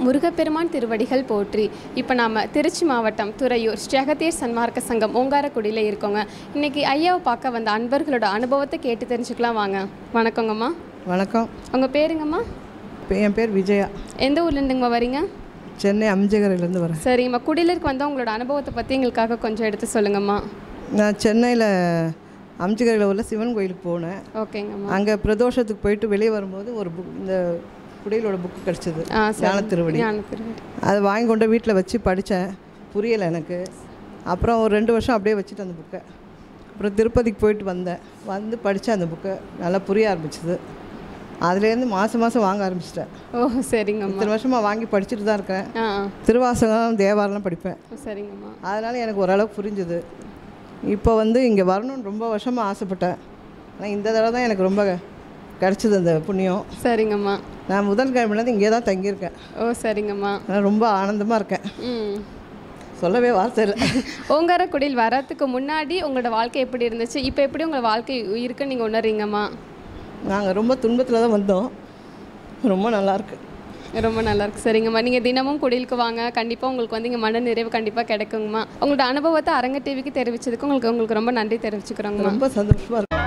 முருகப்பெருமான் திருவடிகள் போற்றி இப்போ நாம் திருச்சி மாவட்டம் துறையூர் ஸ்ரீ அகத்தியர் சன்மார்க்க சங்கம் ஓங்காரக்குடியில் இருக்கோங்க இன்னைக்கு ஐயாவை பார்க்க வந்த அன்பர்களோட அனுபவத்தை கேட்டு தெரிஞ்சுக்கலாம் வாங்க வணக்கங்கம்மா வணக்கம் உங்கள் பேருங்கம்மா இப்போ என் பேர் விஜயா எந்த ஊர்லேருந்துங்கம்மா வரீங்க சென்னை அம்ஜகரிலேருந்து வரேன் சரிங்கம்மா குடியிலிருக்கு வந்து உங்களோட அனுபவத்தை பற்றி எங்களுக்காக கொஞ்சம் எடுத்து சொல்லுங்கம்மா நான் சென்னையில் அம்ஜகரில் உள்ள சிவன் கோயிலுக்கு போனேன் ஓகேங்கம்மா அங்கே பிரதோஷத்துக்கு போயிட்டு வெளியே வரும்போது ஒரு புக் இந்த குடியிலோட புக்கு கிடச்சிது ஆ சரி ஞான திருவடி ஞான திருவடி அதை வாங்கி கொண்டு வீட்டில் வச்சு படித்தேன் புரியலை எனக்கு அப்புறம் ஒரு ரெண்டு வருஷம் அப்படியே வச்சுட்டு அந்த புக்கை அப்புறம் திருப்பதிக்கு போயிட்டு வந்தேன் வந்து படித்தேன் அந்த புக்கை நல்லா புரிய ஆரம்பிச்சது அதுலேருந்து மாதம் மாதம் வாங்க ஆரம்பிச்சிட்டேன் ஓ சரிங்கம்மா இத்தனை வருஷமாக வாங்கி படிச்சுட்டு தான் இருக்கேன் ஆ ஆ. திருவாசகம் தேவாரம்லாம் படிப்பேன் சரிங்கம்மா அதனால் எனக்கு ஓரளவுக்கு புரிஞ்சுது இப்போ வந்து இங்கே வரணும்னு ரொம்ப வருஷமாக ஆசைப்பட்டேன் ஆனால் இந்த தடவை தான் எனக்கு ரொம்ப கிடச்சிது அந்த புண்ணியம் சரிங்கம்மா நான் முதல் கிழமையிலேருந்து இங்கே தான் தங்கியிருக்கேன் ஓ சரிங்கம்மா நான் ரொம்ப ஆனந்தமாக இருக்கேன் ம் சொல்லவே வார்த்தை இல்லை ஓங்காரக்குடியில் வரத்துக்கு முன்னாடி உங்களோட வாழ்க்கை எப்படி இருந்துச்சு இப்போ எப்படி உங்களோட வாழ்க்கை இருக்குன்னு நீங்கள் உணர்றீங்கம்மா நாங்கள் ரொம்ப துன்பத்தில் தான் வந்தோம் ரொம்ப நல்லாயிருக்கு ரொம்ப நல்லா இருக்கு சரிங்கம்மா நீங்கள் தினமும் குடிலுக்கு வாங்க கண்டிப்பாக உங்களுக்கு வந்து இங்கே மன நிறைவு கண்டிப்பாக கிடைக்குங்கம்மா உங்களோட அனுபவத்தை அரங்க டிவிக்கு தெரிவிச்சதுக்கு உங்களுக்கு உங்களுக்கு ரொம்ப நன்றி தெரிவிச்சுக்கிறோங்கம்மா ரொம்ப சந்தோஷமாக இருக்கு